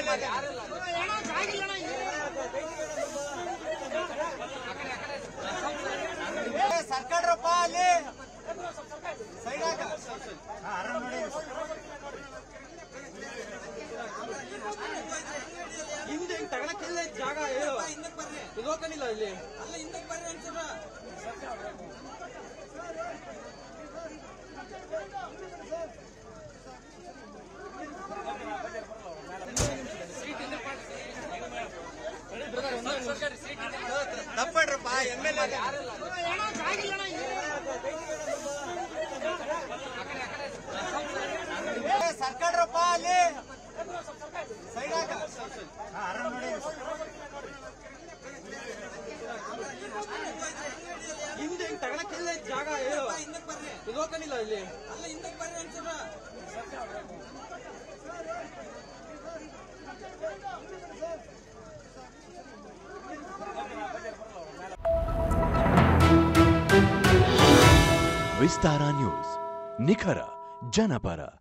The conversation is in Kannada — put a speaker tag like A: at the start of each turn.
A: ಸರ್ಕಾರಪ್ಪ ಅಲ್ಲಿ ಸೈಡ್ ಹಾಕ
B: ಹಿಂದೆ ಹಿಂಗ್ ತಗೊಳಕ್ಕಿಲ್ಲ ಇದ್ ಜಾಗ ಹೇಳು ಇದು ಹೋಗನಿಲ್ಲ ಇಲ್ಲಿ
A: ತಪ್ಪಡ್ರಪ್ಪ ಎಮ್ ಎಲ್ ಎ ಸರ್ಕಾರಪ್ಪ ಅಲ್ಲಿ ಸೈಡ್ ಹಾಕ
B: ಹಿಂದೆ ಹಿಂಗ್ ತಗೊಳಕ್ಕಿಲ್ಲ ಇದ್ ಜಾಗ ಹೇಳು ಇದು ಹೋಗನಿಲ್ಲ ಇಲ್ಲಿ
C: ವಿಸ್ತಾರ ನ್ಯೂಸ್ ನಿಖರ ಜನಪರ